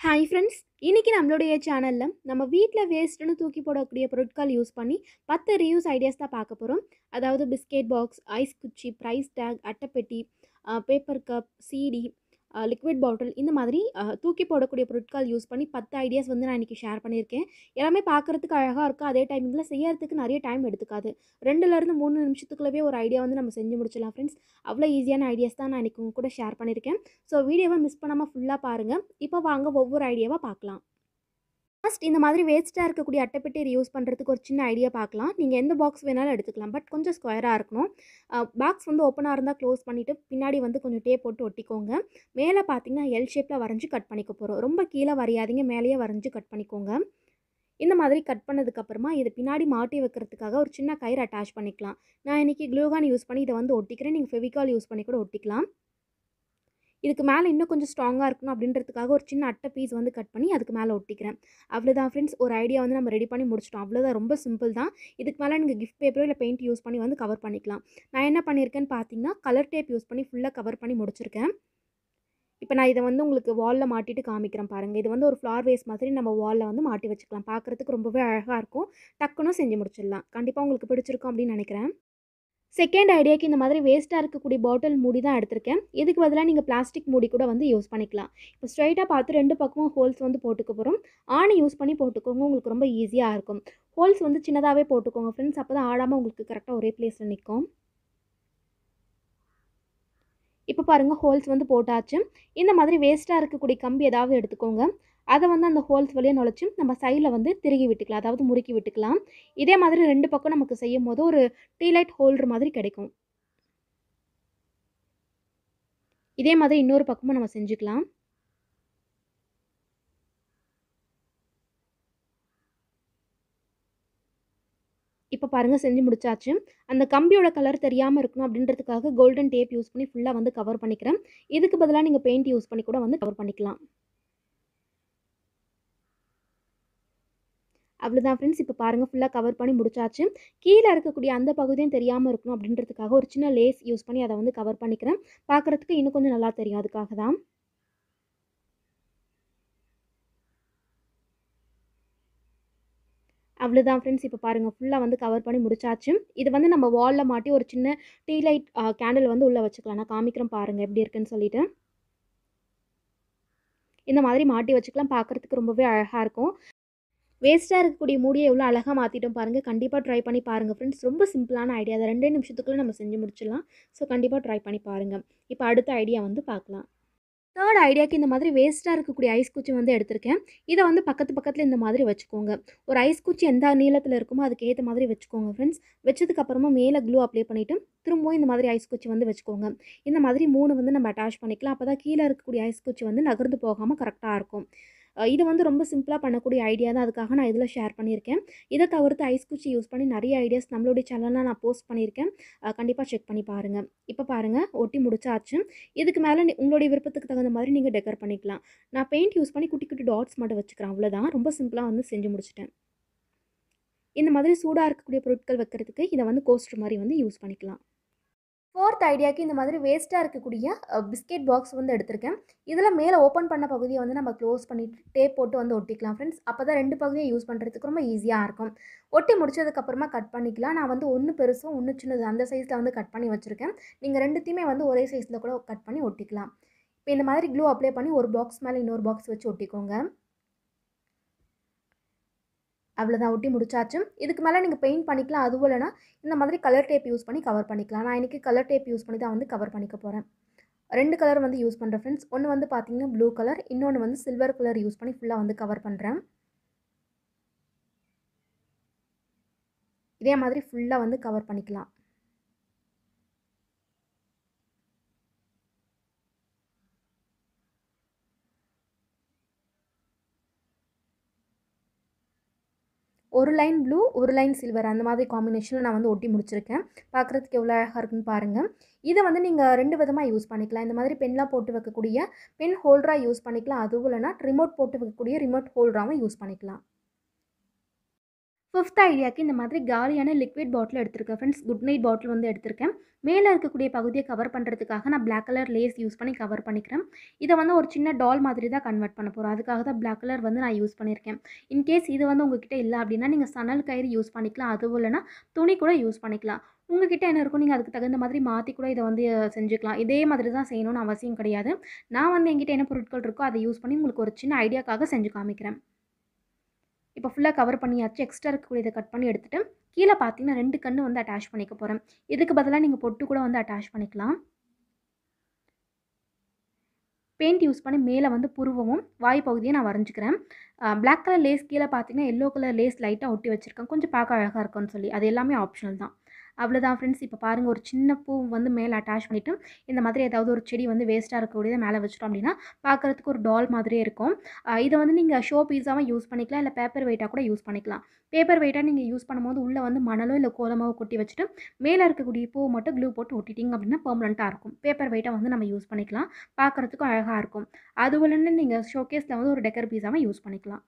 hi friends இன்றைக்கி நம்மளுடைய சேனலில் நம்ம வீட்டில் வேஸ்ட்டுன்னு தூக்கி போடக்கூடிய பொருட்கள் யூஸ் பண்ணி பத்து ரியூஸ் ஐடியாஸ் தான் பார்க்க போகிறோம் அதாவது பிஸ்கெட் பாக்ஸ் ஐஸ் குச்சி ப்ரைஸ் டேக் அட்டைப்பெட்டி paper cup CD liquid bottle இந்த மாதிரி அஹ், தூக்கி போடக்கூடிய பொருட்கள் யூஸ் பண்ணி பத்து ஐடியாஸ் வந்து நான் இன்றைக்கி ஷேர் பண்ணியிருக்கேன் எல்லாமே பார்க்குறதுக்கு அழகாக இருக்கும் அதே டைமிங்கில் செய்யறதுக்கு நிறைய டைம் எடுத்துக்காது ரெண்டுலேருந்து மூணு நிமிஷத்துக்குள்ளவே ஒரு ஐடியா வந்து நம்ம செஞ்சு முடிச்சிடலாம் ஃப்ரெண்ட்ஸ் அவ்வளோ ஈஸியான ஐடியாஸ் தான் நான் இன்றைக்கி உங்க கூட ஷேர் பண்ணியிருக்கேன் ஸோ வீடியோவை மிஸ் பண்ணாமல் ஃபுல்லாக பாருங்கள் இப்போ வாங்க ஒவ்வொரு ஐடியாவாக பார்க்கலாம் ஃபர்ஸ்ட் இந்த மாதிரி வேஸ்ட்டாக இருக்கக்கூடிய அட்டைப்பெட்டி யூஸ் பண்ணுறதுக்கு ஒரு சின்ன ஐடியா பார்க்கலாம் நீங்கள் எந்த பாக்ஸ் வேணாலும் எடுத்துக்கலாம் பட் கொஞ்சம் ஸ்கொயராக இருக்கணும் பாக்ஸ் வந்து ஓப்பனாக இருந்தால் க்ளோஸ் பண்ணிவிட்டு பின்னாடி வந்து கொஞ்சம் டேப் போட்டு ஒட்டிக்கோங்க மேலே பார்த்தீங்கன்னா எல் ஷேப்பில் வரைஞ்சி கட் பண்ணிக்க போகிறோம் ரொம்ப கீழே வரையாதீங்க மேலேயே வரைஞ்சி கட் பண்ணிக்கோங்க இந்த மாதிரி கட் பண்ணதுக்கப்புறமா இது பின்னாடி மாட்டி வைக்கிறதுக்காக ஒரு சின்ன கயிறு அட்டாச் பண்ணிக்கலாம் நான் இன்றைக்கி க்ளூகான் யூஸ் பண்ணி இதை வந்து ஒட்டிக்கிறேன் நீங்கள் ஃபெவிகால் யூஸ் பண்ணி கூட ஒட்டிக்கலாம் இதுக்கு மேலே இன்னும் கொஞ்சம் ஸ்ட்ராங்காக இருக்கணும் அப்படின்றதுக்காக ஒரு சின்ன அட்டை பீஸ் வந்து கட் பண்ணி அதுக்கு மேலே ஒட்டிக்கிறேன் அவ்வளோதான் ஃப்ரெண்ட்ஸ் ஒரு ஐடியா வந்து நம்ம ரெடி பண்ணி முடிச்சிட்டோம் அவ்வளோதான் ரொம்ப சிம்பிள் தான் இதுக்கு மேலே நீங்கள் கிஃப்ட் பேப்பரோ இல்லை பெயிண்ட் யூஸ் பண்ணி வந்து கவர் பண்ணிக்கலாம் நான் என்ன பண்ணியிருக்கேன்னு பார்த்தீங்கன்னா கலர் டேப் யூஸ் பண்ணி ஃபுல்லாக கவர் பண்ணி முடிச்சிருக்கேன் இப்போ நான் இதை வந்து உங்களுக்கு வாலில் மாட்டிட்டு காமிக்கிறேன் பாருங்கள் இது வந்து ஒரு ஃப்ளார் வேஸ் மாதிரி நம்ம வாலில் வந்து மாட்டி வச்சுக்கலாம் பார்க்குறதுக்கு ரொம்பவே அழகாக இருக்கும் டக்குன்னு செஞ்சு முடிச்சிடலாம் கண்டிப்பாக உங்களுக்கு பிடிச்சிருக்கும் அப்படின்னு நினைக்கிறேன் செகண்ட் ஐடியாக்கு இந்த மாதிரி வேஸ்ட்டாக இருக்கக்கூடிய பாட்டில் மூடி தான் எடுத்திருக்கேன் இதுக்கு பதிலாக நீங்கள் பிளாஸ்டிக் மூடி கூட வந்து யூஸ் பண்ணிக்கலாம் இப்போ ஸ்ட்ரைட்டாக பார்த்து ரெண்டு பக்கமும் ஹோல்ஸ் வந்து போட்டுக்க போகிறோம் ஆணி யூஸ் பண்ணி போட்டுக்கோங்க உங்களுக்கு ரொம்ப ஈஸியாக இருக்கும் ஹோல்ஸ் வந்து சின்னதாகவே போட்டுக்கோங்க ஃப்ரெண்ட்ஸ் அப்போ தான் ஆடாமல் உங்களுக்கு கரெக்டாக ஒரே பிளேஸில் நிற்கும் இப்போ பாருங்கள் ஹோல்ஸ் வந்து போட்டாச்சு இந்த மாதிரி வேஸ்ட்டாக இருக்கக்கூடிய கம்பி ஏதாவது எடுத்துக்கோங்க அதை வந்து அந்த ஹோல்ஸ் வழியாக நுழைச்சி நம்ம சைடில் வந்து திருகி விட்டுக்கலாம் அதாவது முறுக்கி விட்டுக்கலாம் இதே மாதிரி ரெண்டு பக்கம் நமக்கு செய்யும் போது ஒரு டீலைட் ஹோல்டர் மாதிரி கிடைக்கும் இதே மாதிரி இன்னொரு பக்கமும் நம்ம செஞ்சுக்கலாம் இப்போ பாருங்கள் செஞ்சு முடிச்சாச்சு அந்த கம்பியோட கலர் தெரியாமல் இருக்கணும் அப்படின்றதுக்காக கோல்டன் டேப் யூஸ் பண்ணி ஃபுல்லாக வந்து கவர் பண்ணிக்கிறேன் இதுக்கு பதிலாக நீங்கள் பெயிண்ட் யூஸ் பண்ணி கூட வந்து கவர் பண்ணிக்கலாம் அவ்வளோதான் ஃப்ரெண்ட்ஸ் இப்போ பாருங்கள் ஃபுல்லாக கவர் பண்ணி முடிச்சாச்சு கீழே இருக்கக்கூடிய அந்த பகுதியும் தெரியாமல் இருக்கணும் அப்படின்றதுக்காக ஒரு சின்ன லேஸ் யூஸ் பண்ணி அதை வந்து கவர் பண்ணிக்கிறேன் பார்க்குறதுக்கு இன்னும் கொஞ்சம் நல்லா தெரியும் அதுக்காக தான் அவ்வளோதான் ஃப்ரெண்ட்ஸ் இப்போ பாருங்கள் ஃபுல்லாக வந்து கவர் பண்ணி முடிச்சாச்சு இது வந்து நம்ம வாலில் மாட்டி ஒரு சின்ன டீ லைட் கேண்டில் வந்து உள்ளே வச்சுக்கலாம் நான் காமிக்கிறேன் பாருங்கள் எப்படி இருக்குன்னு சொல்லிட்டு இந்த மாதிரி மாட்டி வச்சுக்கலாம் பார்க்குறதுக்கு ரொம்பவே அழகாக இருக்கும் வேஸ்ட்டாக இருக்கக்கூடிய மூடியை எவ்வளோ அழகாக மாற்றிட்டோம் பாருங்கள் கண்டிப்பாக ட்ரை பண்ணி பாருங்கள் ஃப்ரெண்ட்ஸ் ரொம்ப சிம்பிளான ஐடியா அதை ரெண்டே நிமிஷத்துக்குள்ளே நம்ம செஞ்சு முடிச்சிடலாம் ஸோ கண்டிப்பாக ட்ரை பண்ணி பாருங்கள் இப்போ அடுத்த ஐடியா வந்து பார்க்கலாம் தேர்ட் ஐடியாக்கு இந்த மாதிரி வேஸ்ட்டாக இருக்கக்கூடிய ஐஸ் குச்சி வந்து எடுத்திருக்கேன் இதை வந்து பக்கத்து பக்கத்தில் இந்த மாதிரி வச்சுக்கோங்க ஒரு ஐஸ் குச்சி எந்த நீளத்தில் இருக்குமோ அதுக்கு ஏற்ற மாதிரி வச்சுக்கோங்க ஃப்ரெண்ட்ஸ் வச்சதுக்கப்புறமா மேலே க்ளூ அப்ளை பண்ணிவிட்டு திரும்பவும் இந்த மாதிரி ஐஸ் குச்சி வந்து வச்சுக்கோங்க இந்த மாதிரி மூணு வந்து நம்ம அட்டாச் பண்ணிக்கலாம் அப்போ தான் கீழே இருக்கக்கூடிய ஐஸ் குச்சி வந்து நகர்ந்து போகாமல் கரெக்டாக இருக்கும் அஹ் இது வந்து ரொம்ப சிம்பிளாக பண்ணக்கூடிய ஐடியா தான் அதுக்காக நான் இதில் ஷேர் பண்ணியிருக்கேன் இதை தவிர்த்து ஐஸ் குச்சி யூஸ் பண்ணி நிறைய ஐடியாஸ் நம்மளுடைய சேனலில் நான் போஸ்ட் பண்ணியிருக்கேன் கண்டிப்பாக செக் பண்ணி பாருங்கள் இப்போ பாருங்கள் ஒட்டி முடிச்சாச்சு இதுக்கு மேலே உங்களுடைய விருப்பத்துக்கு தகுந்த மாதிரி நீங்கள் டெக்கர் பண்ணிக்கலாம் நான் பெயிண்ட் யூஸ் பண்ணி குட்டி குட்டி டாட்ஸ் மட்டும் வச்சுக்கிறேன் அவ்வளோதான் ரொம்ப சிம்பிளாக வந்து செஞ்சு முடிச்சிட்டேன் இந்த மாதிரி சூடாக இருக்கக்கூடிய பொருட்கள் வைக்கிறதுக்கு இதை வந்து கோஸ்டர் மாதிரி வந்து யூஸ் பண்ணிக்கலாம் ஃபோர்த் ஐடியாக்கு இந்த மாதிரி வேஸ்ட்டாக இருக்கக்கூடிய பிஸ்கெட் பாக்ஸ் வந்து எடுத்திருக்கேன் இதில் மேலே ஓப்பன் பண்ண பகுதியை வந்து நம்ம க்ளோஸ் பண்ணிட்டு டேப் போட்டு வந்து ஒட்டிக்கலாம் ஃப்ரெண்ட்ஸ் அப்போ தான் ரெண்டு பகுதியை யூஸ் பண்ணுறதுக்கு ரொம்ப ஈஸியாக இருக்கும் ஒட்டி முடிச்சதுக்கப்புறமா கட் பண்ணிக்கலாம் நான் வந்து ஒன்று பெருசும் ஒன்று சின்னது அந்த சைஸில் வந்து கட் பண்ணி வச்சுருக்கேன் நீங்கள் ரெண்டுத்தையுமே வந்து ஒரே சைஸில் கூட கட் பண்ணி ஒட்டிக்கலாம் இப்போ இந்த மாதிரி க்ளூ அப்ளை பண்ணி ஒரு பாக்ஸ் மேலே இன்னொரு பாக்ஸ் வச்சு ஒட்டிக்கோங்க அவ்வளோதான் ஒட்டி முடிச்சாச்சு இதுக்கு மேலே நீங்கள் பெயிண்ட் பண்ணிக்கலாம் அதுவும் இல்லைனா இந்த மாதிரி கலர் டேப் யூஸ் பண்ணி கவர் பண்ணிக்கலாம் நான் இன்றைக்கி கலர் டேப் யூஸ் பண்ணி தான் வந்து கவர் பண்ணிக்க போகிறேன் ரெண்டு கலர் வந்து யூஸ் பண்ணுறேன் ஃப்ரெண்ட்ஸ் ஒன்று வந்து பார்த்தீங்கன்னா ப்ளூ கலர் இன்னொன்று வந்து சில்வர் கலர் யூஸ் பண்ணி ஃபுல்லாக வந்து கவர் பண்ணுறேன் இதே மாதிரி ஃபுல்லாக வந்து கவர் பண்ணிக்கலாம் ஒரு லைன் ப்ளூ ஒரு லைன் சில்வர் அந்த மாதிரி காம்பினேஷனில் நான் வந்து ஒட்டி முடிச்சிருக்கேன் பார்க்குறதுக்கு எவ்வளோ அழகாக இருக்குன்னு பாருங்கள் இதை வந்து நீங்கள் ரெண்டு விதமாக யூஸ் பண்ணிக்கலாம் இந்த மாதிரி பென்லாம் போட்டு வைக்கக்கூடிய பென் ஹோல்டராக யூஸ் பண்ணிக்கலாம் அதுவும் இல்லைனா ரிமோட் போட்டு வைக்கக்கூடிய ரிமோட் ஹோல்டராகவும் யூஸ் பண்ணிக்கலாம் ஃபிஃப்த் ஐடியாக்கு இந்த மாதிரி காலியான லிக்விட் பாட்டில் எடுத்திருக்கேன் ஃப்ரெண்ட்ஸ் குட் நைட் பாட்டில் வந்து எடுத்திருக்கேன் மேலே இருக்கக்கூடிய பகுதியை கவர் பண்ணுறதுக்காக நான் பிளாக் கலர் லேஸ் யூஸ் பண்ணி கவர் பண்ணிக்கிறேன் இதை வந்து ஒரு சின்ன டால் மாதிரி தான் கன்வெர்ட் பண்ண போகிறோம் அதுக்காக தான் பிளாக் கலர் வந்து நான் யூஸ் பண்ணியிருக்கேன் இன்கேஸ் இது வந்து உங்ககிட்ட இல்லை அப்படின்னா நீங்கள் சணல் கயிறு யூஸ் பண்ணிக்கலாம் அதுவும் இல்லைனா துணி கூட யூஸ் பண்ணிக்கலாம் உங்ககிட்ட என்ன இருக்கும் நீங்கள் அதுக்கு தகுந்த மாதிரி மாற்றி கூட இதை வந்து செஞ்சுக்கலாம் இதே மாதிரி தான் செய்யணும்னு அவசியம் கிடையாது நான் வந்து என்கிட்ட என்ன பொருட்கள் இருக்கோ அதை யூஸ் பண்ணி உங்களுக்கு ஒரு சின்ன ஐடியாக்காக செஞ்சு காமிக்கிறேன் இப்போ ஃபுல்லாக கவர் பண்ணியாச்சு எக்ஸ்ட்ரா இருக்கக்கூடியதை கட் பண்ணி எடுத்துகிட்டு கீழே பார்த்தீங்கன்னா ரெண்டு கன்று வந்து அட்டாச் பண்ணிக்க போகிறேன் இதுக்கு பதிலாக நீங்கள் பொட்டு கூட வந்து அட்டாச் பண்ணிக்கலாம் பெயிண்ட் யூஸ் பண்ணி மேலே வந்து புருவமும் வாய் பகுதியை நான் வரைஞ்சிக்கிறேன் பிளாக் கலர் லேஸ் கீழே பார்த்தீங்கன்னா எல்லோ கலர் லேஸ் லைட்டாக ஒட்டி வச்சுருக்கேன் கொஞ்சம் பார்க்க அழகாக இருக்கும்னு சொல்லி அது எல்லாமே ஆப்ஷனல் தான் அவ்வளோதான் ஃப்ரெண்ட்ஸ் இப்போ பாருங்கள் ஒரு சின்ன பூ வந்து மேலே அட்டாச் பண்ணிவிட்டு இந்த மாதிரி ஏதாவது ஒரு செடி வந்து வேஸ்ட்டாக இருக்கக்கூடியதை மேலே வச்சிட்டோம் அப்படின்னா பார்க்குறதுக்கு ஒரு டால் மாதிரியே இருக்கும் இதை வந்து நீங்கள் ஷோ பீஸாகவும் யூஸ் பண்ணிக்கலாம் இல்லை பேப்பர் வெயிட்டாக கூட யூஸ் பண்ணிக்கலாம் பேப்பர் வெயிட்டாக நீங்கள் யூஸ் பண்ணும்போது உள்ளே வந்து மணலோ இல்லை கோலமாவோ கொட்டி வச்சுட்டு மேலே இருக்கக்கூடிய பூ மட்டும் க்ளூ போட்டு ஒட்டிட்டிங்க அப்படின்னா பெர்மனண்ட்டாக இருக்கும் பேப்பர் வெயிட்டாக வந்து நம்ம யூஸ் பண்ணிக்கலாம் பார்க்குறதுக்கும் அழகாக இருக்கும் அதுவும் நீங்கள் ஷோகேஸில் வந்து ஒரு டெக்கர் பீஸாகவும் யூஸ் பண்ணிக்கலாம்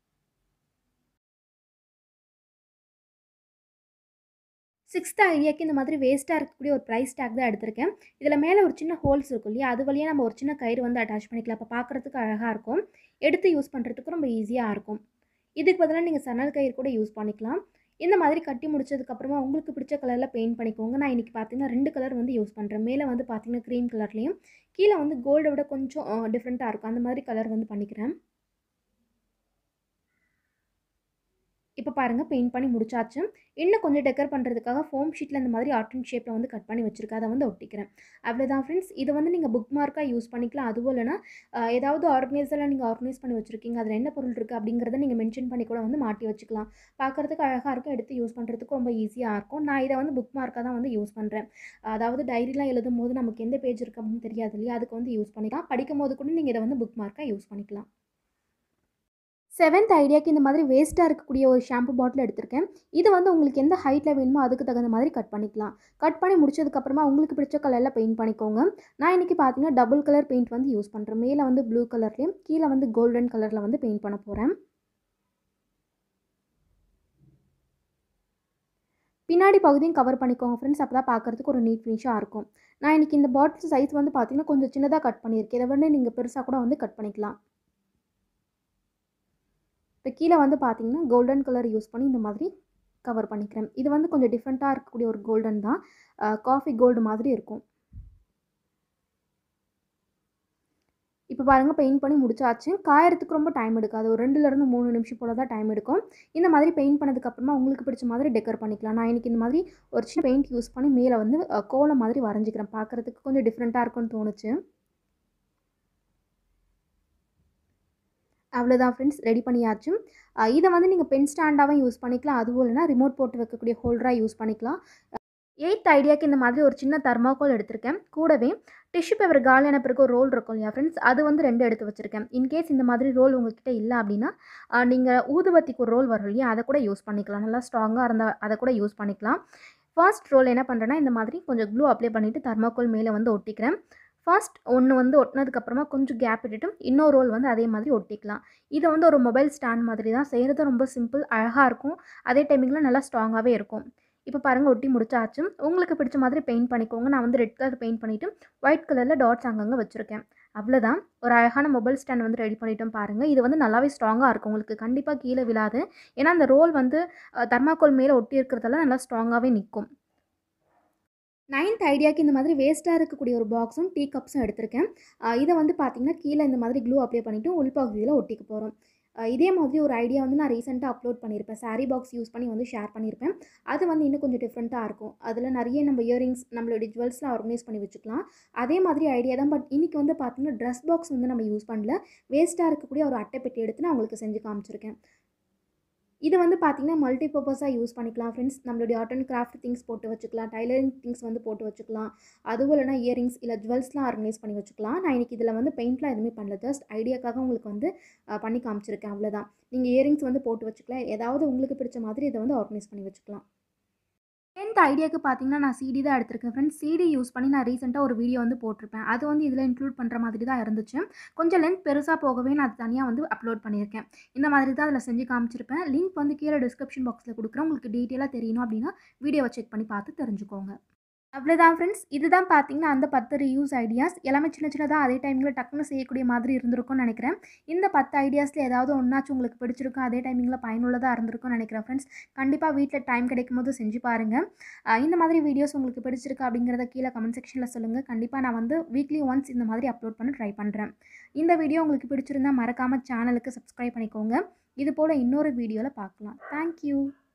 சிக்ஸ்த் ஐடியாக்கு இந்த மாதிரி வேஸ்ட்டாக இருக்கக்கூடிய ஒரு ப்ரைஸ் டேக் தான் எடுத்திருக்கேன் இதில் மேலே ஒரு சின்ன ஹோல்ஸ் இருக்கும் இல்லையா அது வழியாக நம்ம ஒரு சின்ன கயிறு வந்து அட்டாச் பண்ணிக்கலாம் அப்போ பார்க்குறதுக்கு அழகாக இருக்கும் எடுத்து யூஸ் பண்ணுறதுக்கு ரொம்ப ஈஸியாக இருக்கும் இதுக்கு பதிலாக நீங்கள் சணல் கயிறு கூட யூஸ் பண்ணிக்கலாம் இந்த மாதிரி கட்டி முடிச்சதுக்கப்புறமா உங்களுக்கு பிடிச்ச கலரில் பெயிண்ட் பண்ணிக்கோங்க நான் இன்றைக்கி பார்த்தீங்கன்னா ரெண்டு கலர் வந்து யூஸ் பண்ணுறேன் மேலே வந்து பார்த்தீங்கன்னா க்ரீம் கலர்லேயும் கீழே வந்து கோல்டை விட கொஞ்சம் டிஃப்ரெண்ட்டாக இருக்கும் அந்த மாதிரி கலர் வந்து பண்ணிக்கிறேன் இப்போ பாருங்கள் பெயிண்ட் பண்ணி முடிச்சாச்சு இன்னும் கொஞ்சம் டெக்கர் பண்ணுறதுக்காக ஃபோம் ஷீட்டில் இந்த மாதிரி ஆர்டன் ஷேப்பில் வந்து கட் பண்ணி வச்சுருக்கேன் அதை வந்து ஒட்டிக்கிறேன் அவ்வளோதான் ஃப்ரெண்ட்ஸ் இதை வந்து நீங்கள் புக் மார்க்காக யூஸ் பண்ணிக்கலாம் அதுவும் இல்லைனா ஏதாவது ஆர்கனைஸரில் நீங்கள் ஆர்கனைஸ் பண்ணி வச்சுருக்கீங்க அதில் என்ன பொருள் இருக்குது அப்படிங்கிறத நீங்கள் மென்ஷன் பண்ணி கூட வந்து மாட்டி வச்சுக்கலாம் பார்க்குறதுக்கு அழகாக இருக்கும் எடுத்து யூஸ் பண்ணுறதுக்கு ரொம்ப ஈஸியாக இருக்கும் நான் இதை வந்து புக் மார்க்காக தான் வந்து யூஸ் பண்ணுறேன் அதாவது டைரிலாம் எழுதும் போது நமக்கு எந்த பேஜ் இருக்குது அப்படின்னு தெரியாது இல்லையா அதுக்கு வந்து யூஸ் பண்ணிக்கலாம் படிக்கும் போது கூட நீங்கள் இதை வந்து புக் மார்க்காக யூஸ் பண்ணிக்கலாம் செவன்த் ஐடியாக்கு இந்த மாதிரி வேஸ்ட்டாக இருக்கக்கூடிய ஒரு ஷாம்பு பாட்டில் எடுத்திருக்கேன் இது வந்து உங்களுக்கு எந்த ஹைட்டில் வேணுமோ அதுக்கு தகுந்த மாதிரி கட் பண்ணிக்கலாம் கட் பண்ணி முடிச்சதுக்கப்புறமா உங்களுக்கு பிடிச்ச கலரில் பெயிண்ட் பண்ணிக்கோங்க நான் இன்றைக்கி பார்த்தீங்கன்னா டபுள் கலர் பெயிண்ட் வந்து யூஸ் பண்ணுறேன் மேலே வந்து ப்ளூ கலர்லேயும் கீழே வந்து கோல்டன் கலரில் வந்து பெயிண்ட் பண்ண போகிறேன் பின்னாடி பகுதியும் கவர் பண்ணிக்கோங்க ஃப்ரெண்ட்ஸ் அப்போ தான் பார்க்குறதுக்கு ஒரு நீட் ஃபினிஷாக இருக்கும் நான் இன்றைக்கி இந்த பாட்டில் சைஸ் வந்து பார்த்தீங்கன்னா கொஞ்சம் சின்னதாக கட் பண்ணியிருக்கேன் இதை வந்து நீங்கள் பெருசாக கூட வந்து கட் பண்ணிக்கலாம் இப்போ கீழே வந்து பார்த்தீங்கன்னா கோல்டன் கலர் யூஸ் பண்ணி இந்த மாதிரி கவர் பண்ணிக்கிறேன் இது வந்து கொஞ்சம் டிஃப்ரெண்ட்டாக இருக்கக்கூடிய ஒரு கோல்டன் தான் காஃபி கோல்டு மாதிரி இருக்கும் இப்போ பாருங்கள் பெயிண்ட் பண்ணி முடிச்சாச்சு காயறதுக்கு ரொம்ப டைம் எடுக்காது ஒரு ரெண்டுலேருந்து மூணு நிமிஷம் போல் தான் டைம் எடுக்கும் இந்த மாதிரி பெயிண்ட் பண்ணதுக்கப்புறமா உங்களுக்கு பிடிச்ச மாதிரி டெக்கர் பண்ணிக்கலாம் நான் இன்றைக்கி இந்த மாதிரி ஒரு சின்ன பெயிண்ட் யூஸ் பண்ணி மேலே வந்து கோலம் மாதிரி வரைஞ்சிக்கிறேன் பார்க்குறதுக்கு கொஞ்சம் டிஃப்ரெண்ட்டாக இருக்கும்னு தோணுச்சு அவ்வளோதான் ஃப்ரெண்ட்ஸ் ரெடி பண்ணியாச்சு இதை வந்து நீங்கள் பென் ஸ்டாண்டாகவும் யூஸ் பண்ணிக்கலாம் அதுவும் இல்லைனா ரிமோட் போட்டு வைக்கக்கூடிய ஹோல்டராக யூஸ் பண்ணிக்கலாம் எயித் ஐடியாக்கு இந்த மாதிரி ஒரு சின்ன தர்மாக்கோல் எடுத்திருக்கேன் கூடவே டிஷ்யூ பேப்பர் காலியான பிறகு ஒரு ரோல் இருக்கும் இல்லையா ஃப்ரெண்ட்ஸ் அது வந்து ரெண்டு எடுத்து வச்சுருக்கேன் இன்கேஸ் இந்த மாதிரி ரோல் உங்ககிட்ட இல்லை அப்படின்னா நீங்கள் ஊதுபத்திக்கு ஒரு ரோல் வரும் இல்லையா அதை கூட யூஸ் பண்ணிக்கலாம் நல்லா ஸ்ட்ராங்காக இருந்தால் அதை கூட யூஸ் பண்ணிக்கலாம் ஃபர்ஸ்ட் ரோல் என்ன பண்ணுறேன்னா இந்த மாதிரி கொஞ்சம் க்ளூ அப்ளை பண்ணிவிட்டு தர்மாக்கோல் மேலே வந்து ஒட்டிக்கிறேன் ஃபர்ஸ்ட் ஒன்று வந்து ஒட்டினதுக்கப்புறமா கொஞ்சம் கேப் விட்டுட்டு இன்னொரு ரோல் வந்து அதே மாதிரி ஒட்டிக்கலாம் இதை வந்து ஒரு மொபைல் ஸ்டாண்ட் மாதிரி தான் செய்கிறது ரொம்ப சிம்பிள் அழகாக இருக்கும் அதே டைமிங்கில் நல்லா ஸ்ட்ராங்காகவே இருக்கும் இப்போ பாருங்கள் ஒட்டி முடிச்சாச்சு உங்களுக்கு பிடிச்ச மாதிரி பெயிண்ட் பண்ணிக்கோங்க நான் வந்து ரெட் கலர் பெயிண்ட் பண்ணிவிட்டு ஒயிட் கலரில் டாட்ஸ் அங்கங்கே வச்சுருக்கேன் அவ்வளோதான் ஒரு அழகான மொபைல் ஸ்டாண்ட் வந்து ரெடி பண்ணிட்டோம் பாருங்கள் இது வந்து நல்லாவே ஸ்ட்ராங்காக இருக்கும் உங்களுக்கு கண்டிப்பாக கீழே விழாது ஏன்னா அந்த ரோல் வந்து தர்மாக்கோல் மேலே ஒட்டி இருக்கிறதால நல்லா ஸ்ட்ராங்காகவே நிற்கும் நைன்த் ஐடியாக்கு இந்த மாதிரி வேஸ்ட்டாக இருக்கக்கூடிய ஒரு பாக்ஸும் டீ கப்ஸும் எடுத்திருக்கேன் இதை வந்து பார்த்திங்கன்னா கீழே இந்த மாதிரி க்ளூ அப்ளை பண்ணிவிட்டு உள்பகுதியில் ஒட்டிக்க போகிறோம் இதே மாதிரி ஒரு ஐடியா வந்து நான் ரீசெண்டாக அப்லோட் பண்ணியிருப்பேன் சாரீ பாக்ஸ் யூஸ் பண்ணி வந்து ஷேர் பண்ணியிருப்பேன் அது வந்து இன்னும் கொஞ்சம் டிஃப்ரெண்ட்டாக இருக்கும் அதில் நிறைய நம்ம இயரிங்ஸ் நம்மளுடைய ஜுவல்ஸ்லாம் ஆர்கனைஸ் பண்ணி வச்சுக்கலாம் அதே மாதிரி ஐடியா தான் பட் இன்றைக்கி வந்து பார்த்திங்கன்னா ட்ரெஸ் பாக்ஸ் வந்து நம்ம யூஸ் பண்ணல வேஸ்ட்டாக இருக்கக்கூடிய ஒரு அட்டை பெட்டி எடுத்து நான் உங்களுக்கு செஞ்சு காமிச்சிருக்கேன் இது வந்து பார்த்திங்கன்னா மல்டி பர்பஸாக யூஸ் பண்ணிக்கலாம் ஃப்ரெண்ட்ஸ் நம்மளுடைய ஆர்ட் அண்ட் கிராஃப்ட் திங்ஸ் போட்டு வச்சுக்கலாம் டைலரிங் திங்ஸ் வந்து போட்டு வச்சுக்கலாம் அதுவும் இல்லைனா இயரிங்ஸ் இல்லை ஜுவல்ஸ்லாம் ஆர்கனைஸ் பண்ணி வச்சுக்கலாம் நான் இன்றைக்கி இதில் வந்து பெயிண்ட்லாம் எதுவுமே பண்ணல ஜஸ்ட் ஐடியாக்காக உங்களுக்கு வந்து பண்ணி காமிச்சிருக்கேன் அவ்வளோதான் நீங்கள் இயரிங்ஸ் வந்து போட்டு வச்சுக்கலாம் ஏதாவது உங்களுக்கு பிடிச்ச மாதிரி இதை வந்து ஆர்கனைஸ் பண்ணி வச்சுக்கலாம் டென்த் ஐடியாவுக்கு பார்த்தீங்கன்னா நான் சிடி தான் எடுத்திருக்கேன் ஃப்ரெண்ட்ஸ் சிடி யூஸ் பண்ணி நான் ரீசெண்டாக ஒரு வீடியோ வந்து போட்டிருப்பேன் அது வந்து இதில் இன்க்ளூட் பண்ணுற மாதிரி தான் இருந்துச்சு கொஞ்சம் லென்த் பெருசாக போகவே நான் அது தனியாக வந்து அப்லோட் பண்ணியிருக்கேன் இந்த மாதிரி தான் அதில் செஞ்சு காமிச்சிருப்பேன் லிங்க் வந்து கீழே டிஸ்கிரிப்ஷன் பாக்ஸில் கொடுக்குறேன் உங்களுக்கு டீட்டெயிலாக தெரியணும் அப்படின்னா வீடியோவை செக் பண்ணி பார்த்து தெரிஞ்சுக்கோங்க அவ்வளோதான் ஃப்ரெண்ட்ஸ் இதுதான் பார்த்தீங்கன்னா அந்த பத்து ரியூஸ் ஐடியாஸ் எல்லாமே சின்ன சின்னதாக அதே டைமில் டக்குன்னு செய்யக்கூடிய மாதிரி இருந்திருக்கும்னு நினைக்கிறேன் இந்த பத்து ஐடியாஸில் ஏதாவது ஒன்றாச்சும் உங்களுக்கு பிடிச்சிருக்கும் அதே டைமிங்கில் பயனுள்ளதாக இருந்திருக்கும்னு நினைக்கிறேன் ஃப்ரெண்ட்ஸ் கண்டிப்பாக வீட்டில் டைம் கிடைக்கும் போது செஞ்சு பாருங்கள் அஹ் இந்த மாதிரி வீடியோஸ் உங்களுக்கு பிடிச்சிருக்கு அப்படிங்கிறத கீழே கமெண்ட் செக்ஷனில் சொல்லுங்கள் கண்டிப்பாக நான் வந்து வீக்லி ஒன்ஸ் இந்த மாதிரி அப்லோட் பண்ண ட்ரை பண்ணுறேன் இந்த வீடியோ உங்களுக்கு பிடிச்சிருந்தா மறக்காமல் சேனலுக்கு சப்ஸ்கிரைப் பண்ணிக்கோங்க இது போல் இன்னொரு வீடியோவில் பார்க்கலாம் தேங்க்யூ